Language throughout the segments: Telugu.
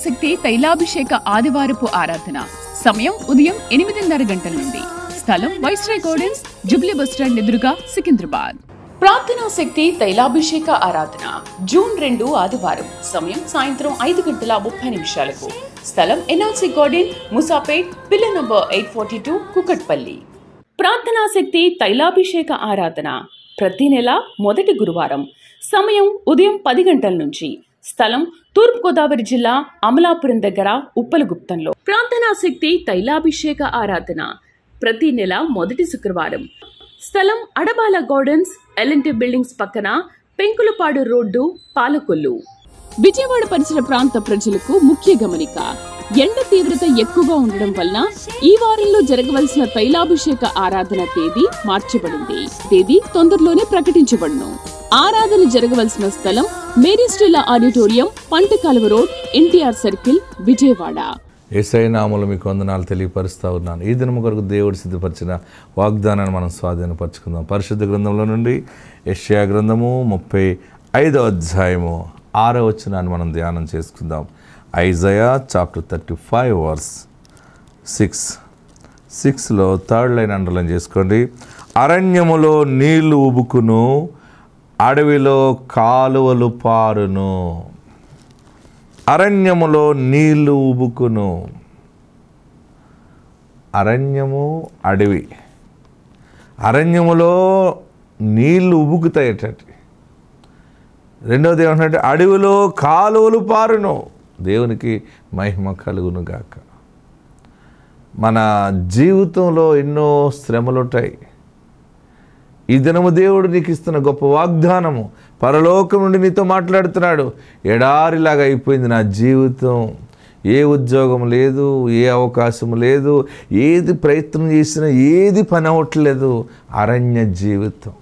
శక్తి తైలాభిషేక ఆదివారపు ఆరాధన సమయం ఉదయం ఎనిమిదిన్నర గంటల నుండి స్థలం వైస్రాయ్ గార్డెన్స్ జుబ్లీ బస్టాండ్ ఎదురుగా సికింద్రాబాద్ ప్రార్థనా శక్తి తైలాభిషేక ఆరాధన జూన్ రెండు ఆదివారం సమయం సాయంత్రం ఐదు గంటల ముప్పై నిమిషాలకు స్థలం ఎన్ఆర్సీ గార్డెన్ ముసాపేట్ పిల్ల number eight forty two Kukatpally ప్రార్థనా శక్తి తైలాభిషేక ఆరాధన ప్రతి నెల మొదటి గురువారం సమయం ఉదయం పది గంటల నుంచి స్థలం తూర్పుగోదావరి జిల్లా అమలాపురం దగ్గర ఉప్పలగుప్తంలో ప్రార్థనా శక్తి తైలాభిషేక ఆరాధన ప్రతి నెల మొదటి శుక్రవారం స్థలం అడబాల గార్డెన్స్ ఎల్ఎన్టీ బిల్డింగ్స్ పక్కన పెంకులపాడు రోడ్డు పాలకొల్లు విజయవాడ పరిసర ప్రాంత ప్రజలకు ముఖ్య గమనిక ఎండ తీవ్రత ఎక్కువగా ఉండడం వలన ఈ వారంలో జరగవలసిన తైలాభిషేక ఆరాధన తేదీ మార్చబడింది తేదీ తొందరలోనే ప్రకటించబడును ఆరాధన జరగవలసిన స్థలం Mary Stella auditorium Pantakaluva road NTR circle Vijayawada ఏసై నామూలు మీకు వందనాలు తెలియపరుస్తూ ఉన్నాను ఈ దినము కొరకు దేవుడు సిద్ధపరిచిన వాగ్దానాన్ని మనం స్వాధీనపరచుకుందాం పరిశుద్ధ గ్రంథంలో నుండి యెషయా గ్రంథము ముప్పై ఐదో అధ్యాయము ఆరో వచనాన్ని మనం ధ్యానం చేసుకుందాం Isaiah chapter thirty five verse six సిక్స్లో థర్డ్ లైన్ అండర్లైన్ చేసుకోండి అరణ్యములో నీళ్లు ఉబుకును అడవిలో కాలువలు పారును అరణ్యములో నీళ్లు ఉబుకును అరణ్యము అడవి అరణ్యములో నీళ్లు ఉబుకుతాయట రెండవది ఏమంటే అడవిలో కాలువలు పారును దేవునికి మహిమ కలుగును గాక మన జీవితంలో ఎన్నో శ్రమలు ఉంటాయి ఈ దినము దేవుడు నీకు ఇస్తున్న గొప్ప వాగ్దానము పరలోకం నుండి నీతో మాట్లాడుతున్నాడు ఎడారిలాగా అయిపోయింది నా జీవితం ఏ ఉద్యోగం లేదు ఏ అవకాశం లేదు ఏది ప్రయత్నం చేసినా ఏది పని అవ్వట్లేదు అరణ్య జీవితం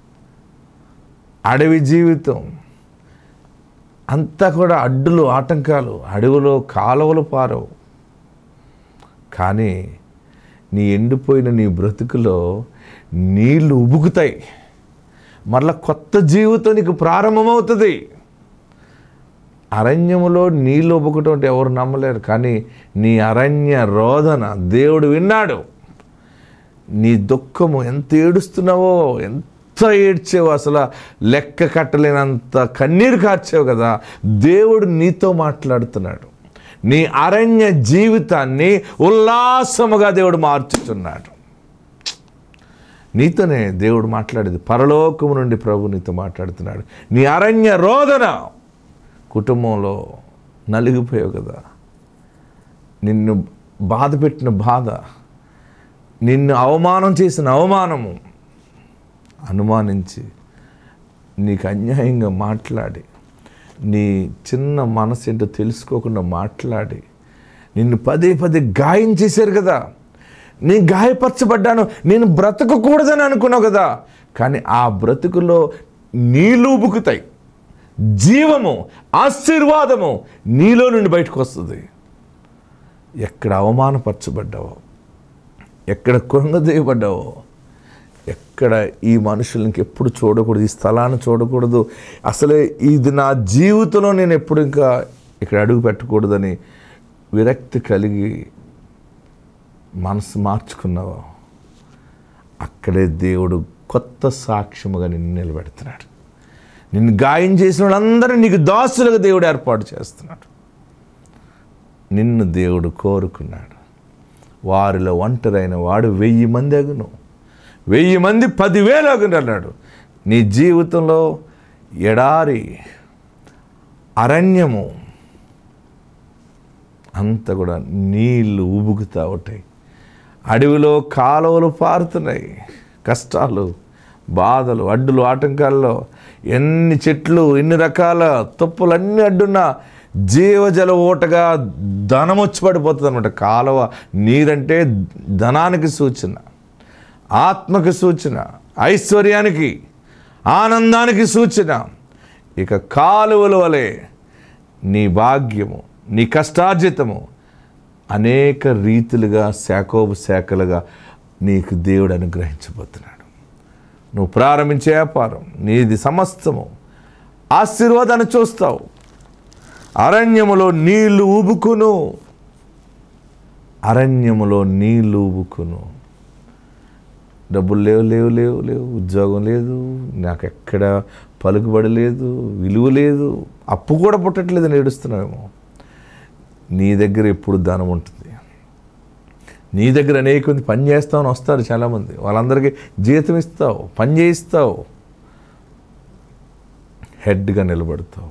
అడవి జీవితం అంతా కూడా అడ్డులు ఆటంకాలు అడవిలో కాలువలు పారవు కానీ నీ ఎండిపోయిన నీ బ్రతుకులో నీళ్లు ఉబుకుతాయి మరలా కొత్త జీవితం నీకు ప్రారంభమవుతుంది అరణ్యములో నీళ్ళు ఉబుకటం అంటే ఎవరు నమ్మలేరు కానీ నీ అరణ్య రోదన దేవుడు విన్నాడు నీ దుఃఖము ఎంత ఏడుస్తున్నావో ఎంత ఏడ్చావు అసలు లెక్క కట్టలేనంత కన్నీరు కార్చావు కదా దేవుడు నీతో మాట్లాడుతున్నాడు నీ అరణ్య జీవితాన్ని ఉల్లాసముగా దేవుడు మార్చుతున్నాడు నీతోనే దేవుడు మాట్లాడేది పరలోకము నుండి ప్రభు నీతో మాట్లాడుతున్నాడు నీ అరణ్య రోదన కుటుంబంలో నలిగిపోయావు కదా నిన్ను బాధ పెట్టిన బాధ నిన్ను అవమానం చేసిన అవమానము అనుమానించి నీకు అన్యాయంగా మాట్లాడి నీ చిన్న మనసు ఏంటో తెలుసుకోకుండా మాట్లాడి నిన్ను పదే పదే గాయం చేశారు కదా నేను గాయపరచబడ్డాను నేను బ్రతకకూడదని అనుకున్నావు కదా కానీ ఆ బ్రతుకులో నీళ్ళు ఉబుకుతాయి జీవము ఆశీర్వాదము నీలో నుండి బయటకు వస్తుంది ఎక్కడ అవమానపరచబడ్డావో ఎక్కడ కృంగదీయబడ్డావో ఎక్కడ ఈ మనుషులకి ఎప్పుడు చూడకూడదు ఈ స్థలాన్ని చూడకూడదు అసలే ఇది నా జీవితంలో నేను ఎప్పుడు ఇంకా ఇక్కడ అడుగు పెట్టకూడదని విరక్తి కలిగి మనసు మార్చుకున్నావో అక్కడే దేవుడు కొత్త సాక్ష్యముగా నిన్ను నిలబెడుతున్నాడు నిన్ను గాయం చేసిన వాళ్ళందరూ నీకు దాసులుగా దేవుడు ఏర్పాటు చేస్తున్నాడు నిన్ను దేవుడు కోరుకున్నాడు వారిలో ఒంటరైన వాడు వెయ్యి మంది అగును వెయ్యి మంది పదివేలు అగును అన్నాడు నీ జీవితంలో ఎడారి అరణ్యము అంతా కూడా నీళ్లు ఉబుకుతూ ఉంటాయి అడవిలో కాలువలు పారుతున్నాయి కష్టాలు బాధలు అడ్డులు ఆటంకాల్లో ఎన్ని చెట్లు ఎన్ని రకాల తుప్పలు అన్ని అడ్డున్నా జీవజల ఓటగా ధనం వచ్చి పడిపోతుంది అనమాట కాలువ నీరంటే ధనానికి సూచన ఆత్మకి సూచన ఐశ్వర్యానికి ఆనందానికి సూచన ఇక కాలువల వలె నీ భాగ్యము నీ కష్టార్జితము అనేక రీతులుగా శాఖోపు శాఖలుగా నీకు దేవుడు అనుగ్రహించబోతున్నాడు నువ్వు ప్రారంభించే వ్యాపారం నీది సమస్తము ఆశీర్వాదాన్ని చూస్తావు అరణ్యములో నీళ్లు ఊబుకును అరణ్యములో నీళ్లు ఊబుకును డబ్బులు లేవు లేవు లేవు లేవు ఉద్యోగం లేదు నాకు ఎక్కడ పలుకుబడి లేదు విలువ లేదు అప్పు కూడా పుట్టట్లేదు ఏడుస్తున్నావేమో నీ దగ్గర ఎప్పుడు ధనం ఉంటుంది నీ దగ్గర అనేక మంది పని చేస్తామని వస్తారు చాలామంది వాళ్ళందరికీ జీతం ఇస్తావు పని చేయిస్తావు హెడ్గా నిలబడతావు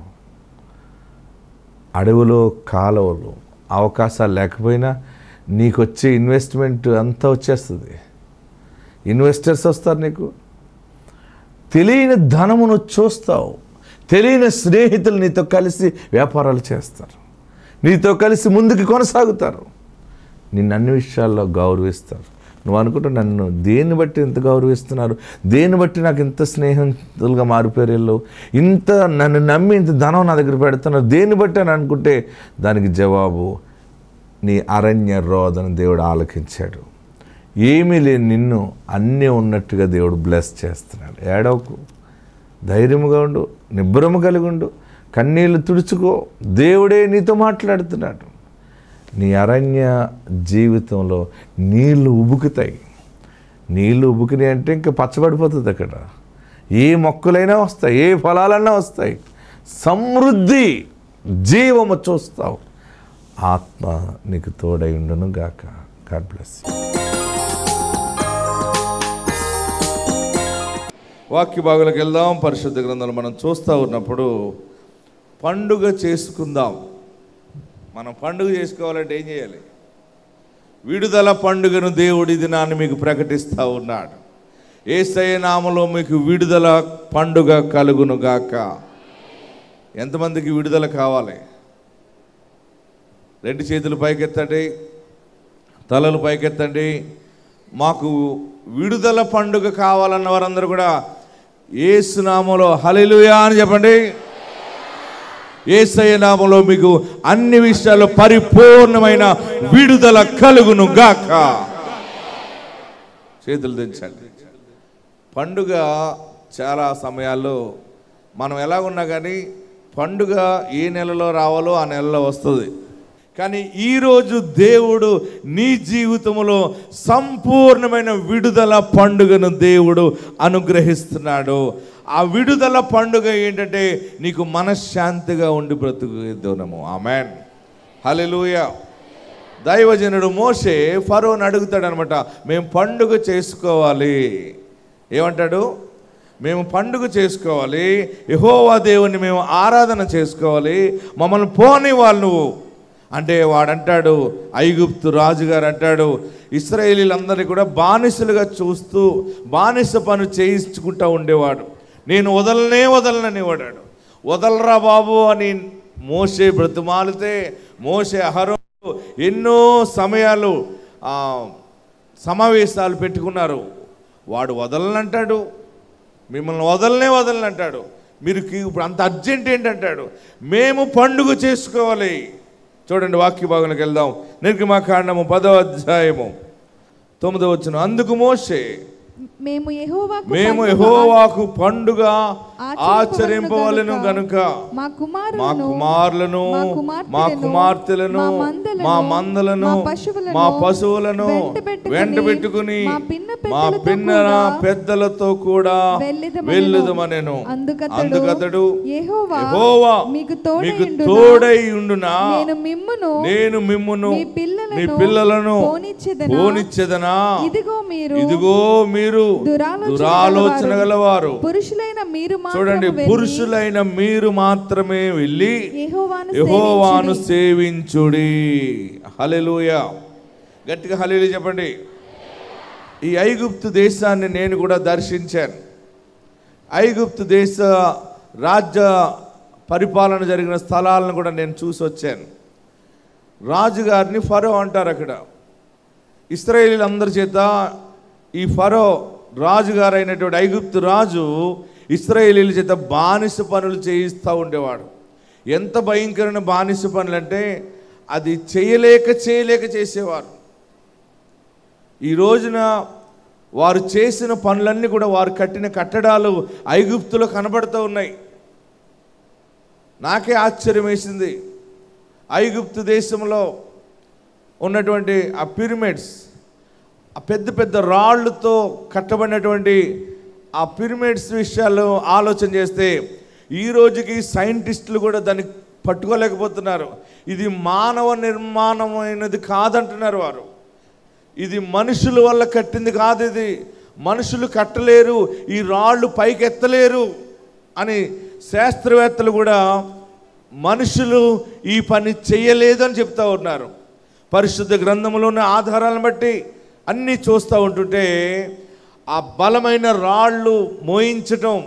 అడవులో కాలువలు అవకాశాలు లేకపోయినా నీకు వచ్చే ఇన్వెస్ట్మెంట్ అంతా వచ్చేస్తుంది ఇన్వెస్టర్స్ వస్తారు నీకు తెలియని ధనమును చూస్తావు తెలియని స్నేహితులు నీతో కలిసి వ్యాపారాలు చేస్తారు నీతో కలిసి ముందుకు కొనసాగుతారు నిన్ను అన్ని విషయాల్లో గౌరవిస్తారు నువ్వు అనుకుంటా నన్ను దేన్ని బట్టి ఇంత గౌరవిస్తున్నారు దేన్ని బట్టి నాకు ఇంత స్నేహితులుగా మారిపోయారు వీళ్ళు ఇంత నన్ను నమ్మి ఇంత ధనం నా దగ్గర పెడుతున్నారు దేన్ని బట్టి అని అనుకుంటే దానికి జవాబు నీ అరణ్య రోదన దేవుడు ఆలకించాడు ఏమీ లేని నిన్ను అన్నీ ఉన్నట్టుగా దేవుడు బ్లెస్ చేస్తున్నాడు ఏడవకు ధైర్యముగా ఉండు నిబ్బరము కలిగి ఉండు కన్నీళ్లు తుడుచుకో దేవుడే నీతో మాట్లాడుతున్నాడు నీ అరణ్య జీవితంలో నీళ్లు ఉబుకుతాయి నీళ్లు ఉబుకుని అంటే ఇంకా పచ్చబడిపోతుంది అక్కడ ఏ మొక్కలైనా వస్తాయి ఏ ఫలాలన్నా వస్తాయి సమృద్ధి జీవము చూస్తావు ఆత్మ నీకు తోడై ఉండును గాక గాడ్ బ్లెస్ వాక్య భాగులకు వెళ్దాం పరిశుద్ధ గ్రంథాలు మనం చూస్తూ ఉన్నప్పుడు పండుగ చేసుకుందాం మనం పండుగ చేసుకోవాలంటే ఏం చేయాలి విడుదల పండుగను దేవుడి దినాన్ని మీకు ప్రకటిస్తూ ఉన్నాడు ఏసయ నామలో మీకు విడుదల పండుగ కలుగును గాక ఎంతమందికి విడుదల కావాలి రెండు చేతులు పైకెత్తండి తలలు పైకెత్తండి మాకు విడుదల పండుగ కావాలన్న వారందరూ కూడా ఏసునామలో హలెలుయా అని చెప్పండి ఏసయ్య నామలో మీకు అన్ని విషయాల్లో పరిపూర్ణమైన విడుదల కలుగును గాక చేతులు దించండి పండుగ చాలా సమయాల్లో మనం ఎలా ఉన్నా కానీ పండుగ ఏ నెలలో రావాలో ఆ నెలలో వస్తుంది కానీ ఈరోజు దేవుడు నీ జీవితంలో సంపూర్ణమైన విడుదల పండుగను దేవుడు అనుగ్రహిస్తున్నాడు ఆ విడుదల పండుగ ఏంటంటే నీకు మనశ్శాంతిగా ఉండి బ్రతుకుదోనము ఆమెన్ హల్లెలూయా దైవజనుడు మోషే ఫరోని అడుగుతాడు అనమాట మేము పండుగ చేసుకోవాలి ఏమంటాడు మేము పండుగ చేసుకోవాలి యహోవా దేవుని మేము ఆరాధన చేసుకోవాలి మమ్మల్ని పోని వాళ్ళు నువ్వు అంటే వాడంటాడు ఐగుప్తు రాజుగారు అంటాడు ఇస్రాయేలీలందరినీ కూడా బానిసలుగా చూస్తూ బానిస పని చేయించుకుంటూ ఉండేవాడు నేను వదలనే వదలనని వాడాడు వదలరా బాబు అని మోసే బ్రతిమాలితే మోసే అహరో ఎన్నో సమయాలు ఆ, సమావేశాలు పెట్టుకున్నారు వాడు వదలనంటాడు మిమ్మల్ని వదలనే వదలనంటాడు మీరు కి- ఇప్పుడు అంత అర్జెంట్ ఏంటంటాడు మేము పండుగ చేసుకోవాలి చూడండి వాక్య భాగంలోకి వెళ్దాం నిర్గమా కాండము పదవ అధ్యాయము తొమ్మిదవ వచ్చిన అందుకు మోసే మేము యెహోవాకు మేము పండుగ యెహోవాకు పండుగ ఆచరింపవలెను ఆచరింపవలను గనుక మా కుమారులను మా కుమారులను మా మా కుమార్తెలను, కుమార్తెలను మా మందలను, మా మందలను మా పశువులను, మా పశువులను వెంటబెట్టుకుని, వెంట పెట్టుకుని మా పిన్న మా పెద్దలతో పిన్న కూడా పెద్దలతో కూడా వెళ్ళుదమనెను. వెళ్ళుదమనెను అందుకతడు, అందుకతడు యెహోవా యెహోవా మీకు తోడై మీకు ఉండునా? తోడై ఉండునా నేను మిమ్మును నేను మిమ్మును మీ పిల్లలను మీ పిల్లలను పోనిచ్చెదనా? పోనిచ్చెదనా ఇదిగో మీరు ఇదిగో మీరు దురాలోచన దురాలోచన గలవారు పురుషులైన మీరు చూడండి మాత్రము పురుషులైన మీరు మాత్రమే వెళ్ళి యెహోవాను యెహోవాను సేవించుడి. సేవించుడి హల్లెలూయ గట్టిగా హల్లెలూయా చెప్పండి ఈ ఐగుప్తు దేశాన్ని నేను కూడా దర్శించాను ఐగుప్తు దేశ రాజ్య పరిపాలన జరిగిన స్థలాలను కూడా నేను చూసి వచ్చాను రాజుగారిని ఫరో అంటారు అక్కడ ఇస్రాయేలీలందరి చేత ఈ ఫరో రాజుగారు అయినటువంటి ఐగుప్తు రాజు ఇస్రాయేలీల చేత బానిస పనులు చేయిస్తూ ఉండేవాడు ఎంత భయంకరమైన బానిస పనులు అంటే అది చేయలేక చేయలేక చేసేవారు ఈ రోజున వారు చేసిన పనులన్నీ కూడా వారు కట్టిన కట్టడాలు ఐగుప్తులో కనబడుతూ ఉన్నాయి నాకే ఆశ్చర్యం వేసింది ఐగుప్తు దేశంలో ఉన్నటువంటి ఆ పిరమిడ్స్ ఆ పెద్ద పెద్ద రాళ్ళతో కట్టబడినటువంటి ఆ పిరమిడ్స్ విషయాలు ఆలోచన చేస్తే ఈ రోజుకి సైంటిస్టులు కూడా దాన్ని పట్టుకోలేకపోతున్నారు ఇది మానవ నిర్మాణమైనది కాదంటున్నారు వారు ఇది మనుషుల వల్ల కట్టింది కాదు ఇది మనుషులు కట్టలేరు ఈ రాళ్ళు పైకి ఎత్తలేరు అని శాస్త్రవేత్తలు కూడా మనుషులు ఈ పని చేయలేదు అని చెప్తా ఉన్నారు పరిశుద్ధ గ్రంథంలో ఉన్న ఆధారాలను బట్టి అన్నీ చూస్తూ ఉంటుంటే ఆ బలమైన రాళ్ళు మోయించటం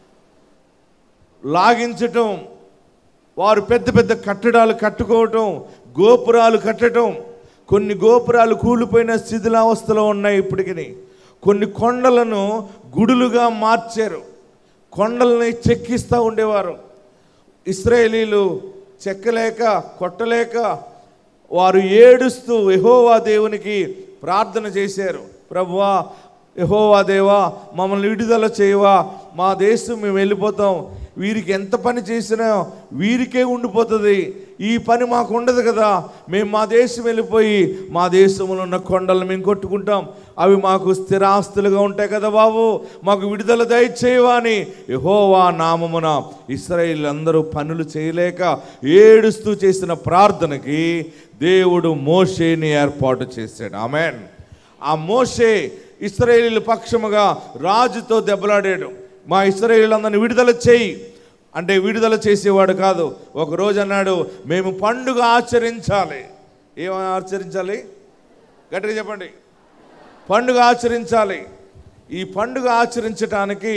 లాగించటం వారు పెద్ద పెద్ద కట్టడాలు కట్టుకోవటం గోపురాలు కట్టడం కొన్ని గోపురాలు కూలిపోయిన శిథిలావస్థలో ఉన్నాయి ఇప్పటికి కొన్ని కొండలను గుడులుగా మార్చారు కొండల్ని చెక్కిస్తూ ఉండేవారు ఇస్రాయేలీలు చెక్కలేక కొట్టలేక వారు ఏడుస్తూ యెహోవా దేవునికి ప్రార్థన చేశారు ప్రభువా యెహోవా దేవా మమ్మల్ని విడుదల చేయవా మా దేశం మేము వెళ్ళిపోతాం వీరికి ఎంత పని చేసినా వీరికే ఉండిపోతుంది ఈ పని మాకు ఉండదు కదా మేము మా దేశం వెళ్ళిపోయి మా దేశంలో ఉన్న కొండలు మేము కొట్టుకుంటాం అవి మాకు స్థిరాస్తులుగా ఉంటాయి కదా బాబు మాకు విడుదల దయచేయవా అని యహోవా నామమున ఇస్రాయిల్ అందరూ పనులు చేయలేక ఏడుస్తూ చేసిన ప్రార్థనకి దేవుడు మోషేని ఏర్పాటు చేశాడు ఆమెన్ ఆ మోషే ఇస్రాయేలీల పక్షముగా రాజుతో దెబ్బలాడాడు మా ఇస్రాయేలీలందరిని విడుదల చేయి అంటే విడుదల చేసేవాడు కాదు ఒక రోజు అన్నాడు మేము పండుగ ఆచరించాలి ఏమని ఆచరించాలి గట్టిగా చెప్పండి పండుగ ఆచరించాలి ఈ పండుగ ఆచరించటానికి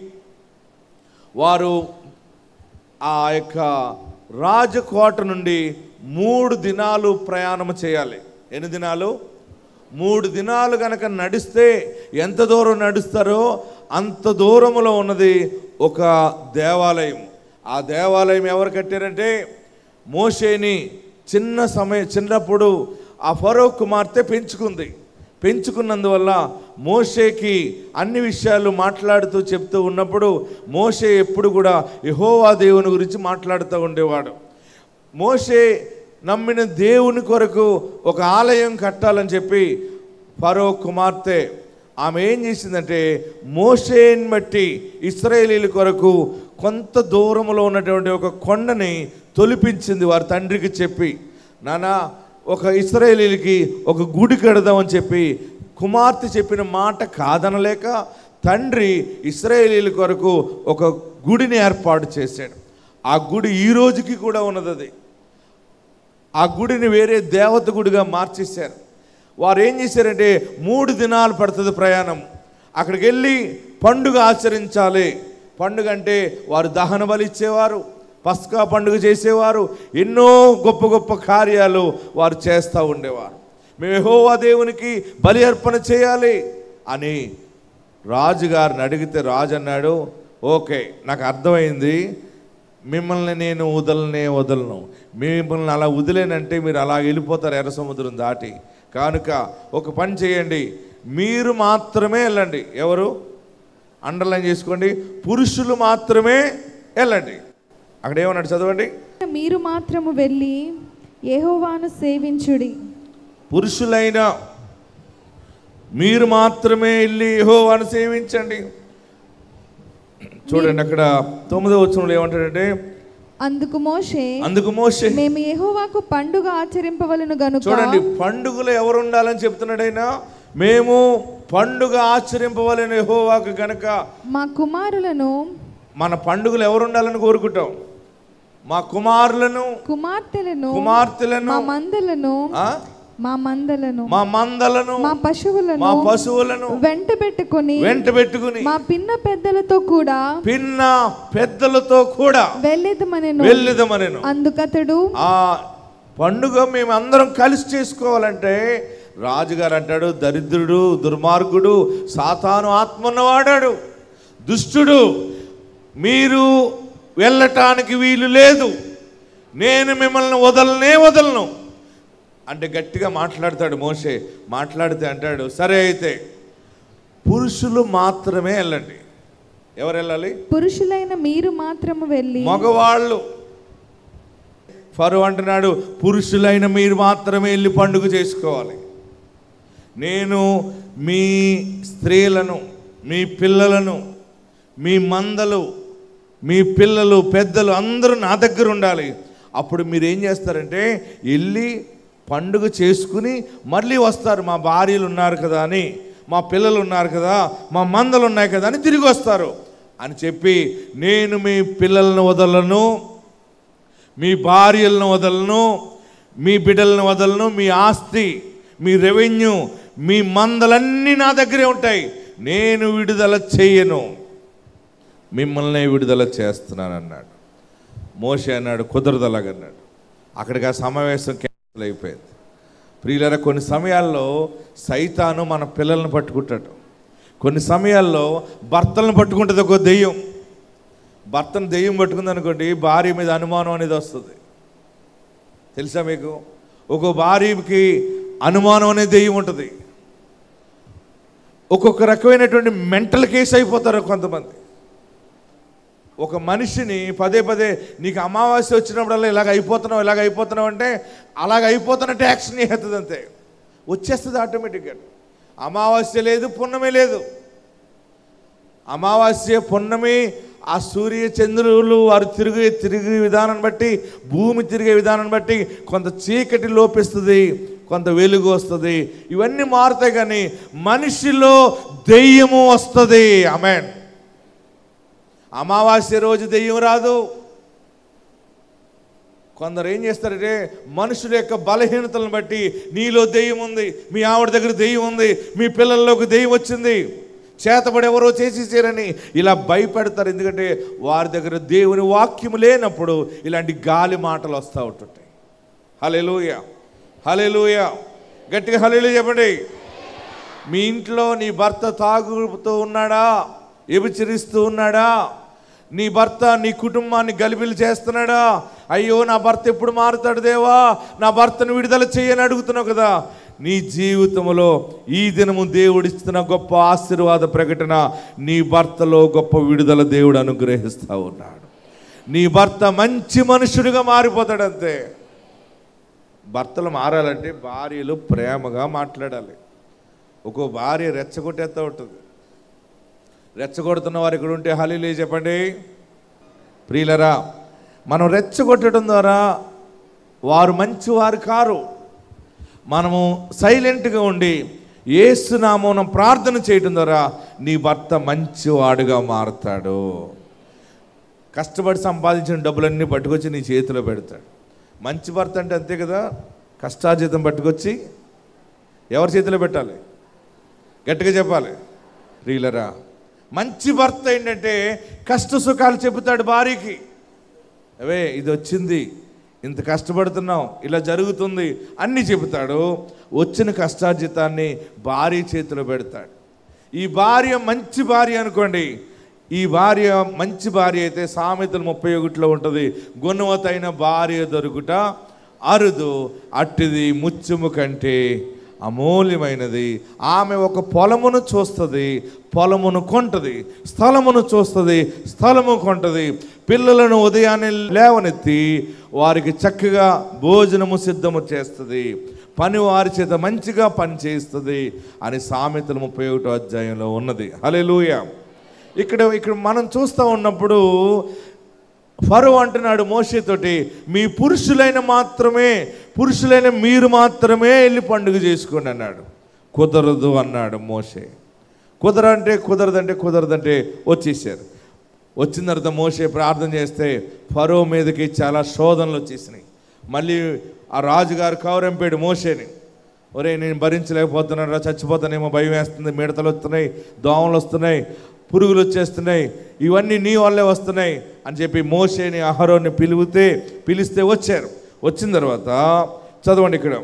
వారు ఆ యొక్క రాజకోట నుండి మూడు దినాలు ప్రయాణం చేయాలి ఎన్ని దినాలు మూడు దినాలు కనుక నడిస్తే ఎంత దూరం నడుస్తారో అంత దూరంలో ఉన్నది ఒక దేవాలయం ఆ దేవాలయం ఎవరు కట్టారంటే మోషేని చిన్న సమయం చిన్నప్పుడు ఆ ఫరో కుమార్తె పెంచుకుంది పెంచుకున్నందువల్ల మోషేకి అన్ని విషయాలు మాట్లాడుతూ చెప్తూ ఉన్నప్పుడు మోషే ఎప్పుడు కూడా యెహోవా దేవుని గురించి మాట్లాడుతూ ఉండేవాడు మోషే నమ్మిన దేవుని కొరకు ఒక ఆలయం కట్టాలని చెప్పి ఫరో కుమార్తె ఆమె ఏం చేసిందంటే మోషేని బట్టి ఇస్రాయేలీల కొరకు కొంత దూరంలో ఉన్నటువంటి ఒక కొండని తొలిపించింది వారి తండ్రికి చెప్పి నానా ఒక ఇస్రాయేలీలకి ఒక గుడి కడదామని చెప్పి కుమార్తె చెప్పిన మాట కాదనలేక తండ్రి ఇస్రాయేలీల కొరకు ఒక గుడిని ఏర్పాటు చేశాడు ఆ గుడి ఈ రోజుకి కూడా ఉన్నది అది ఆ గుడిని వేరే దేవత గుడిగా మార్చేశారు వారు ఏం చేశారంటే మూడు దినాలు పడుతుంది ప్రయాణం అక్కడికి వెళ్ళి పండుగ ఆచరించాలి పండుగ అంటే వారు దహన బలి ఇచ్చేవారు పస్కా పండుగ చేసేవారు ఎన్నో గొప్ప గొప్ప కార్యాలు వారు చేస్తూ ఉండేవారు మేము యెహోవా దేవునికి బలి అర్పణ చేయాలి అని రాజుగారిని అడిగితే రాజు అన్నాడు ఓకే నాకు అర్థమైంది మిమ్మల్ని నేను వదలనే వదలను మిమ్మల్ని అలా వదిలేనంటే మీరు అలా వెళ్ళిపోతారు ఎర్ర సముద్రం దాటి కనుక ఒక పని చేయండి మీరు మాత్రమే వెళ్ళండి ఎవరు అండర్లైన్ చేసుకోండి పురుషులు మాత్రమే వెళ్ళండి అక్కడ ఏమన్నాడు చదవండి మీరు మాత్రము వెళ్ళి యెహోవాను సేవించుడి పురుషులైన మీరు మాత్రమే వెళ్ళి యెహోవాను సేవించండి చూడండి అక్కడ తొమ్మిదో వచనంలో ఏమంటాడంటే అందుకు మోషే అందుకు మోషే మేము యెహోవాకు పండుగ ఆచరింపవలను గనుక చూడండి పండుగలు ఎవరు ఉండాలని చెప్తున్నాడైనా మేము పండుగ ఆచరింపవాలని యెహోవాకు గనక మా కుమారులను మన పండుగలు ఎవరు ఉండాలని కోరుకుంటాం మా కుమారులను కుమార్తెలను కుమార్తెలను మా మందలను ఆ? మా మందలను మా మందలను మా పశువులను మా పశువులను వెంట పెట్టుకొని వెంట పెట్టుకుని మా పిన్న పెద్దలతో కూడా పిన్న పెద్దలతో కూడా వెళ్ళేదమనెను వెళ్ళిదమనెను అందుకతడు ఆ పండుగ మేము అందరం కలిసి చేసుకోవాలంటే రాజుగారు అంటాడు దరిద్రుడు దుర్మార్గుడు సాతాను ఆత్మన్నవాడాడు దుష్టుడు మీరు వెళ్ళటానికి వీలు లేదు నేను మిమ్మల్ని వదలనే వదలను అంటే గట్టిగా మాట్లాడతాడు మోషే మాట్లాడితే అంటాడు సరే అయితే పురుషులు మాత్రమే వెళ్ళండి ఎవరు వెళ్ళాలి పురుషులైన మీరు మాత్రము వెళ్ళి మగవాళ్ళు ఫరో అంటున్నాడు పురుషులైన మీరు మాత్రమే వెళ్ళి పండుగ చేసుకోవాలి నేను మీ స్త్రీలను మీ పిల్లలను మీ మందలు మీ పిల్లలు పెద్దలు అందరూ నా దగ్గర ఉండాలి అప్పుడు మీరు ఏం చేస్తారంటే వెళ్ళి పండుగ చేసుకుని మళ్ళీ వస్తారు మా భార్యలు ఉన్నారు కదా అని మా పిల్లలు ఉన్నారు కదా మా మందలు ఉన్నాయి కదా అని తిరిగి వస్తారు అని చెప్పి నేను మీ పిల్లలను వదలను మీ భార్యలను వదలను మీ బిడ్డలను వదలను మీ ఆస్తి మీ రెవెన్యూ మీ మందలన్నీ నా దగ్గరే ఉంటాయి నేను విడుదల చేయను మిమ్మల్ని విడుదల చేస్తున్నాను అన్నాడు మోషే అన్నాడు కుదరదు అలాగన్నాడు అక్కడికి ఆ సమావేశం క్యాన్సిల్ అయిపోయింది ప్రియులరా కొన్ని సమయాల్లో సైతాను మన పిల్లల్ని పట్టుకుంటాడు కొన్ని సమయాల్లో భర్తలను పట్టుకుంటుంది ఒక దెయ్యం భర్తను దెయ్యం పట్టుకుంది అనుకోండి భార్య మీద అనుమానం అనేది వస్తుంది తెలుసా మీకు ఒక భార్యకి అనుమానం అనే దెయ్యం ఉంటుంది ఒక్కొక్క రకమైనటువంటి మెంటల్ కేసు అయిపోతారు కొంతమంది ఒక మనిషిని పదే పదే నీకు అమావాస్య వచ్చినప్పుడల్లా ఇలాగ అయిపోతున్నావు ఇలాగ అయిపోతున్నావు అంటే అలాగ అయిపోతున్నట్టు యాక్షన్ చేస్తుంది అంతే వచ్చేస్తుంది ఆటోమేటిక్గా అమావాస్య లేదు పున్నమి లేదు అమావాస్య పున్నమి ఆ సూర్య చంద్రులు వారు తిరిగే తిరిగే విధానాన్ని బట్టి భూమి తిరిగే విధానాన్ని బట్టి కొంత చీకటి లోపిస్తుంది కొంత వెలుగు వస్తుంది ఇవన్నీ మారుతాయి కానీ మనిషిలో దెయ్యము వస్తుంది అమెన్ అమావాస్య రోజు దెయ్యం రాదు కొందరు ఏం చేస్తారంటే మనుషుల యొక్క బలహీనతలను బట్టి నీలో దెయ్యం ఉంది మీ ఆవిడ దగ్గర దెయ్యం ఉంది మీ పిల్లల్లోకి దెయ్యం వచ్చింది చేతబడి ఎవరో చేసేసారని ఇలా భయపెడతారు ఎందుకంటే వారి దగ్గర దేవుని వాక్యము లేనప్పుడు ఇలాంటి గాలి మాటలు వస్తూ ఉంటుంటాయి హలెలూయ హలెలూయ గట్టిగా హలెలు చెప్పండి మీ ఇంట్లో నీ భర్త తాగుతూ ఉన్నాడా ఎబిచిరిస్తూ ఉన్నాడా నీ భర్త నీ కుటుంబాన్ని గలిబిలి చేస్తున్నాడా అయ్యో నా భర్త ఎప్పుడు మారుతాడు దేవా నా భర్తను విడుదల చేయని అడుగుతున్నావు కదా నీ జీవితంలో ఈ దినము దేవుడిస్తున్న గొప్ప ఆశీర్వాద ప్రకటన నీ భర్తలో గొప్ప విడుదల దేవుడు అనుగ్రహిస్తూ ఉన్నాడు నీ భర్త మంచి మనుషుడిగా మారిపోతాడంతే భర్తలు మారాలంటే భార్యలు ప్రేమగా మాట్లాడాలి ఒక్కో భార్య రెచ్చగొట్టేస్తూ ఉంటుంది రెచ్చగొడుతున్న వారు ఇక్కడ ఉంటే హలీలే చెప్పండి ప్రియులరా మనం రెచ్చగొట్టడం ద్వారా వారు మంచివారు కారు మనము సైలెంట్గా ఉండి ఏసునామం ప్రార్థన చేయడం ద్వారా నీ భర్త మంచివాడుగా మారుతాడు కష్టపడి సంపాదించిన డబ్బులన్నీ పట్టుకొచ్చి నీ చేతిలో పెడతాడు మంచి భర్త అంటే అంతే కదా కష్టార్జితం పట్టుకొచ్చి ఎవరి చేతిలో పెట్టాలి గట్టిగా చెప్పాలి రీలరా మంచి భర్త ఏంటంటే కష్ట సుఖాలు చెబుతాడు భార్యకి అవే ఇది వచ్చింది ఇంత కష్టపడుతున్నాం ఇలా జరుగుతుంది అన్నీ చెబుతాడు వచ్చిన కష్టార్జితాన్ని భార్య చేతిలో పెడతాడు ఈ భార్య మంచి భార్య అనుకోండి ఈ భార్య మంచి భార్య అయితే సామెతలు ముప్పై ఒకటిలో ఉంటుంది గుణవతైన భార్య దొరుకుట అరుదు అట్టిది ముత్యము కంటే అమూల్యమైనది ఆమె ఒక పొలమును చూస్తుంది పొలమును కొంటది స్థలమును చూస్తుంది స్థలము కొంటది పిల్లలను ఉదయాన్నే లేవనెత్తి వారికి చక్కగా భోజనము సిద్ధము చేస్తుంది పని వారి చేత మంచిగా పని చేస్తుంది అని సామెతలు ముప్పై ఒకటో అధ్యాయంలో ఉన్నది హలెలూయ ఇక్కడ ఇక్కడ మనం చూస్తూ ఉన్నప్పుడు ఫరో అంటున్నాడు మోషేతోటి మీ పురుషులైన మాత్రమే పురుషులైన మీరు మాత్రమే వెళ్ళి పండుగ చేసుకోండి అన్నాడు కుదరదు అన్నాడు మోషే కుదరంటే కుదరదంటే కుదరదంటే వచ్చేసారు వచ్చిన తర్వాత మోషే ప్రార్థన చేస్తే ఫరో మీదకి చాలా శోధనలు వచ్చేసినాయి మళ్ళీ ఆ రాజుగారు కౌరంపాడు మోషేని ఒరే నేను భరించలేకపోతున్నాను రా చచ్చిపోతానేమో భయం వేస్తుంది మిడతలు వస్తున్నాయి దోమలు వస్తున్నాయి పురుగులు వచ్చేస్తున్నాయి ఇవన్నీ నీ వల్లే వస్తున్నాయి అని చెప్పి మోషేని అహరోని పిలిగితే పిలిస్తే వచ్చారు వచ్చిన తర్వాత చదవండి ఇక్కడ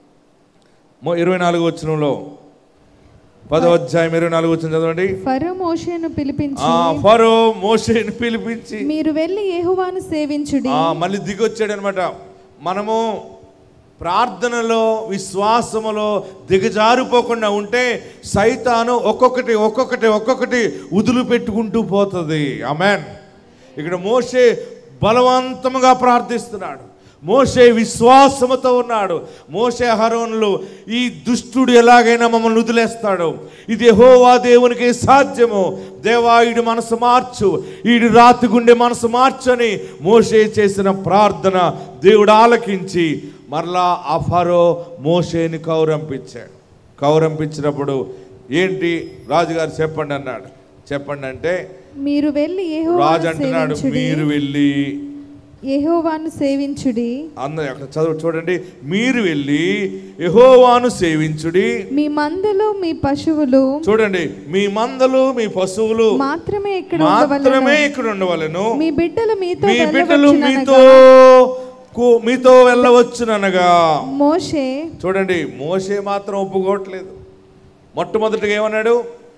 మో- ఇరవై నాలుగు వచ్చినంలో పదో అధ్యాయం ఇరవై నాలుగు వచ్చిన చదవండి ఫరో మోషేను పిలిపించి ఆ ఫరో మోషేని పిలిపించి మీరు వెళ్ళి యెహోవాను సేవించుడి ఆ, మళ్ళీ దిగొచ్చాడు అనమాట మనము ప్రార్థనలో విశ్వాసములో దిగజారిపోకుండా ఉంటే సైతాను ఒక్కొక్కటి ఒక్కొక్కటి ఒక్కొక్కటి ఉదులు పెట్టుకుంటూ పోతుంది అమెన్ ఇక్కడ మోషే బలవంతముగా ప్రార్థిస్తున్నాడు మోషే విశ్వాసముతో ఉన్నాడు మోషే హరోనులు ఈ దుష్టుడు ఎలాగైనా మమ్మల్ని వదిలేస్తాడు ఇది హోవా దేవునికి సాధ్యము దేవా ఈడు మనసు మార్చు ఈడు రాతి గుండె మనసు మార్చని మోషే చేసిన ప్రార్థన దేవుడు ఆలకించి మరలా ఆ ఫరో మోషేని కౌరంపించాడు కౌరంపించినప్పుడు ఏంటి రాజుగారు చెప్పండి అన్నాడు చెప్పండి అంటే మీరు వెళ్ళి రాజు యెహోవాను అంటున్నాడు సేవించుడి మీరు వెళ్ళి యెహోవాను సేవించుడి అందరూ అక్కడ చదువు చూడండి మీరు వెళ్ళి యెహోవాను సేవించుడి మీ మందలు మీ పశువులు చూడండి మీ మందలు మీ పశువులు మాత్రమే ఇక్కడ మాత్రమే ఉండవలెను ఇక్కడ ఉండవలెను మీ బిడ్డలు మీతో మీ బిడ్డలు మీతో వెళ్ళవచ్చుననగా కు- మీతో వెళ్ళవచ్చుననగా మోషే చూడండి మోసే మాత్రం ఒప్పుకోవట్లేదు మొట్టమొదటిగా ఏమన్నాడు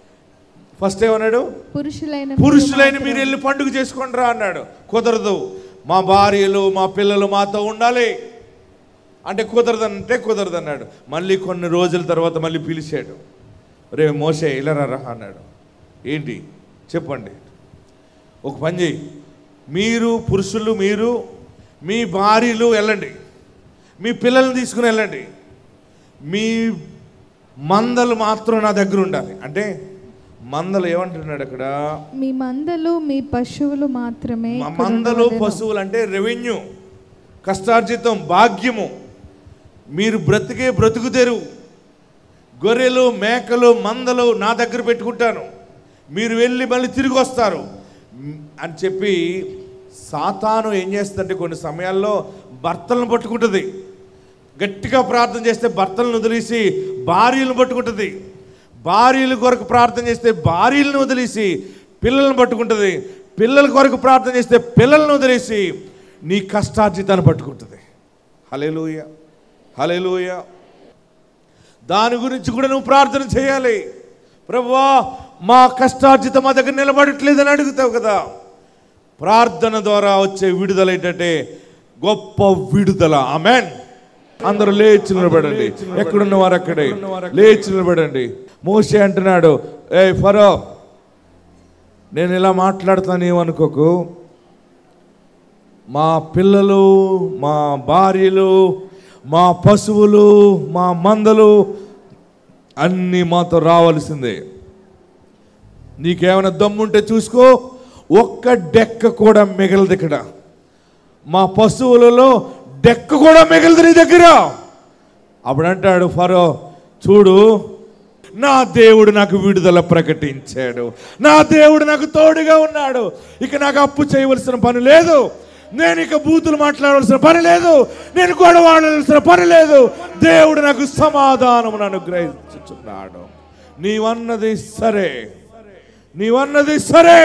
ఫస్ట్ ఏమన్నాడు పురుషులైన పురుషులైన మీరు వెళ్ళి పండుగ చేసుకోండి రా అన్నాడు కుదరదు మా భార్యలు మా పిల్లలు మాతో ఉండాలి అంటే కుదరదంటే కుదరదు అన్నాడు మళ్ళీ కొన్ని రోజుల తర్వాత మళ్ళీ పిలిచాడు రే మోసే ఇలా రా అన్నాడు ఏంటి చెప్పండి ఒక పని చేయి మీరు పురుషులు మీరు మీ భార్యలు వెళ్ళండి మీ పిల్లల్ని తీసుకుని వెళ్ళండి మీ మందలు మాత్రం నా దగ్గర ఉండాలి అంటే మందలు ఏమంటున్నాడు అక్కడ మీ మందలు మీ పశువులు మాత్రమే మ- ఇక్కడ మందలు ఉండవలెను. పశువులు అంటే రెవెన్యూ కష్టార్జితం భాగ్యము మీరు బ్రతికే బ్రతుకు తెరువు గొర్రెలు మేకలు మందలు నా దగ్గర పెట్టుకుంటాను మీరు వెళ్ళి మళ్ళీ తిరిగి వస్తారు మ్, అని చెప్పి సాతాను ఏం చేస్తుందంటే కొన్ని సమయాల్లో భర్తలను పట్టుకుంటుంది గట్టిగా ప్రార్థన చేస్తే భర్తలను వదిలేసి భార్యలను పట్టుకుంటుంది భార్యల కొరకు ప్రార్థన చేస్తే భార్యలను వదిలేసి పిల్లలను పట్టుకుంటుంది పిల్లల కొరకు ప్రార్థన చేస్తే పిల్లలను వదిలేసి నీ కష్టార్జితాన్ని పట్టుకుంటుంది హలేలుయ హలేలుయ దాని గురించి కూడా నువ్వు ప్రార్థన చేయాలి ప్రభువా మా కష్టార్జితం మా దగ్గర నిలబడట్లేదని అడుగుతావు కదా ప్రార్థన ద్వారా వచ్చే విడుదల ఏంటంటే గొప్ప విడుదల ఆమెన్ అందరూ లేచి నిలబడండి ఎక్కడున్న వారు అక్కడే లేచి నిలబడండి మోసే అంటున్నాడు ఏ ఫరో నేను ఇలా మాట్లాడుతాను ఏమనుకోకు మా పిల్లలు మా భార్యలు మా పశువులు మా మందలు అన్నీ మాతో రావాల్సిందే నీకేమైనా దమ్ముంటే చూసుకో ఒక్క డెక్క కూడా మిగలదు ఇక్కడ మా పశువులలో డెక్క కూడా మిగలదు నీ దగ్గర అప్పుడు అంటాడు ఫరో చూడు నా దేవుడు నాకు విడుదల ప్రకటించాడు నా దేవుడు నాకు తోడుగా ఉన్నాడు ఇక నాకు అప్పు చేయవలసిన పని లేదు నేను ఇక బూతులు మాట్లాడవలసిన పని లేదు నేను గొడవ ఆడవలసిన పని లేదు దేవుడు నాకు సమాధానమును అనుగ్రహించుచున్నాడు నీవన్నది సరే నీవన్నది సరే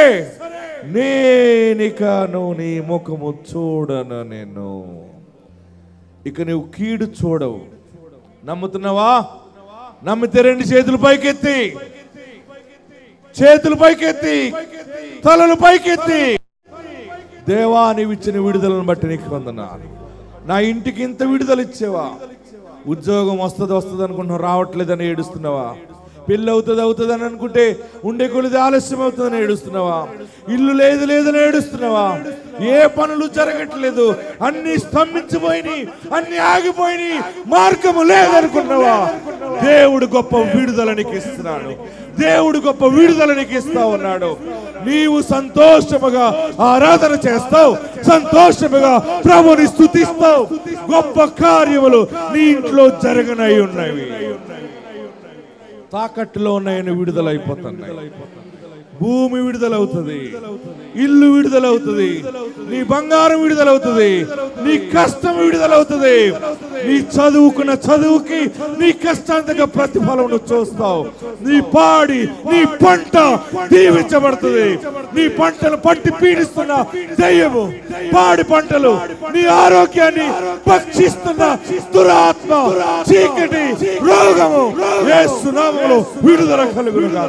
నేనిక నువ్వు నీ ముఖము చూడను నేను ఇక నువ్వు కీడు చూడవు నమ్ముతున్నావా నమ్మితే రెండు చేతులు పైకెత్తి చేతులు పైకెత్తి తలలు పైకెత్తి దేవా నీవు ఇచ్చిన విడుదలను బట్టి నీకు వందనాలు నా ఇంటికి ఇంత విడుదల ఇచ్చేవా ఉద్యోగం వస్తుంది వస్తుంది అనుకుంటున్నావు రావట్లేదని ఏడుస్తున్నావా పెళ్ళి అవుతుంది అవుతుంది అని అనుకుంటే ఉండే కొలిది ఆలస్యం అవుతుందని ఏడుస్తున్నావా ఇల్లు లేదు లేదని ఏడుస్తున్నావా ఏ పనులు జరగట్లేదు అన్ని స్తంభించిపోయినాయి అన్ని ఆగిపోయినాయి మార్గము లేదనుకున్నావా దేవుడు గొప్ప విడుదల నీకు ఇస్తున్నాడు దేవుడు గొప్ప విడుదల నీకు ఇస్తా ఉన్నాడు నీవు సంతోషముగా ఆరాధన చేస్తావు సంతోషముగా ప్రభుని స్తుతిస్తావు గొప్ప కార్యములు నీ ఇంట్లో జరగనై ఉన్నవి తాకట్టులో ఉన్నాయని విడుదలైపోతున్నాయి భూమి విడుదలవుతుంది ఇల్లు విడుదలవుతుంది నీ బంగారం విడుదలవుతుంది నీ కష్టం విడుదలవుతుంది నీ చదువుకున్న చదువుకి నీ కష్టాంతగా ప్రతిఫలం నువ్వు చూస్తావు నీ పాడి నీ పంట దీవించబడుతుంది నీ పంటను పట్టి పీడిస్తున్న దయ్యము పాడి పంటలు నీ ఆరోగ్యాన్ని భక్షిస్తున్న దురాత్మ చీకటి రోగము యేసు నామములో విడుదల కలుగునుగా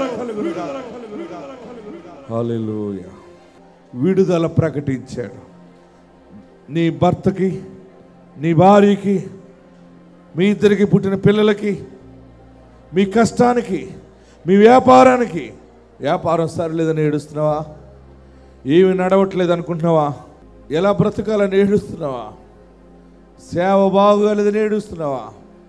హల్లెలూయా విడుదల ప్రకటించాడు నీ భర్తకి నీ భార్యకి మీ ఇద్దరికి పుట్టిన పిల్లలకి మీ కష్టానికి మీ వ్యాపారానికి వ్యాపారం సరలేదని ఏడుస్తున్నావా ఏమి నడవట్లేదు అనుకుంటున్నావా ఎలా బ్రతకాలని ఏడుస్తున్నావా సేవ బాగోలేదని ఏడుస్తున్నావా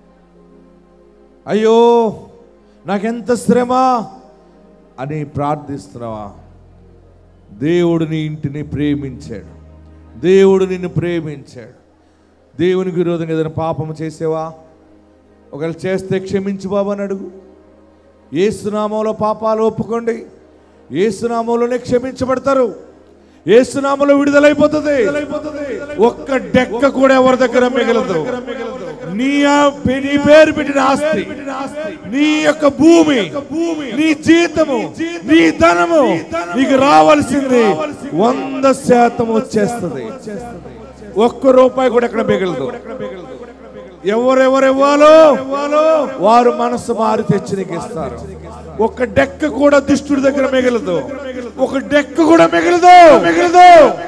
అయ్యో నాకెంత శ్రమ అని ప్రార్థిస్తున్నావా దేవుడు నీ ఇంటిని ప్రేమించాడు దేవుడు నిన్ను ప్రేమించాడు దేవునికి విరోధంగా ఏదైనా పాపం చేసేవా ఒకవేళ చేస్తే క్షమించు బాబు అని అడుగు ఏసునామంలో పాపాలు ఒప్పుకోండి ఏసునామంలోనే క్షమించబడతారు ఏసునామంలో విడుదలైపోతుంది ఒక్క డెక్క కూడా ఎవరి దగ్గర మిగలదు నీ ఆ- నీ పేరు పెట్టిన ఆస్తి నీ యొక్క భూమి నీ జీతము నీ ధనము నీకు రావాల్సింది వంద శాతం వచ్చేస్తుంది ఒక్క రూపాయి కూడా ఎక్కడ మిగలదు ఎవరెవరు ఇవ్వాలో వారు మనసు మారి తెచ్చి నీకు ఇస్తారు ఒక డెక్క కూడా దుష్టుడి దగ్గర మిగలదు ఒక డెక్క కూడా మిగలదు మిగలదు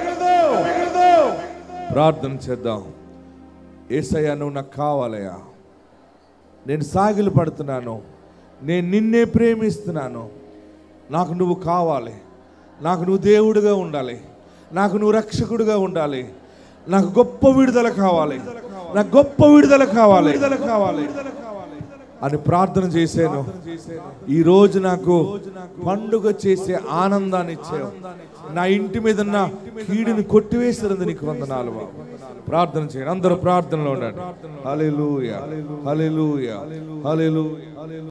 ప్రార్థన చేద్దాం ఏసయ్యా నువ్వు నాకు కావాలయ్యా నేను సాగిలు పడుతున్నాను నేను నిన్నే ప్రేమిస్తున్నాను నాకు నువ్వు కావాలి నాకు నువ్వు దేవుడిగా ఉండాలి నాకు నువ్వు రక్షకుడిగా ఉండాలి నాకు గొప్ప విడుదల కావాలి నాకు గొప్ప విడుదల కావాలి విడుదల కావాలి అని ప్రార్థన చేశాను ఈ రోజు నాకు పండుగ చేసే ఆనందాన్ని ఇచ్చావు నా ఇంటి మీద ఉన్న కీడుని కొట్టివేసినందు నీకు వందనాలు బాబు. ప్రార్థన చేయండి అందరూ ప్రార్థనలో ఉండండి హల్లెలూయా హల్లెలూయా హల్లెలూయా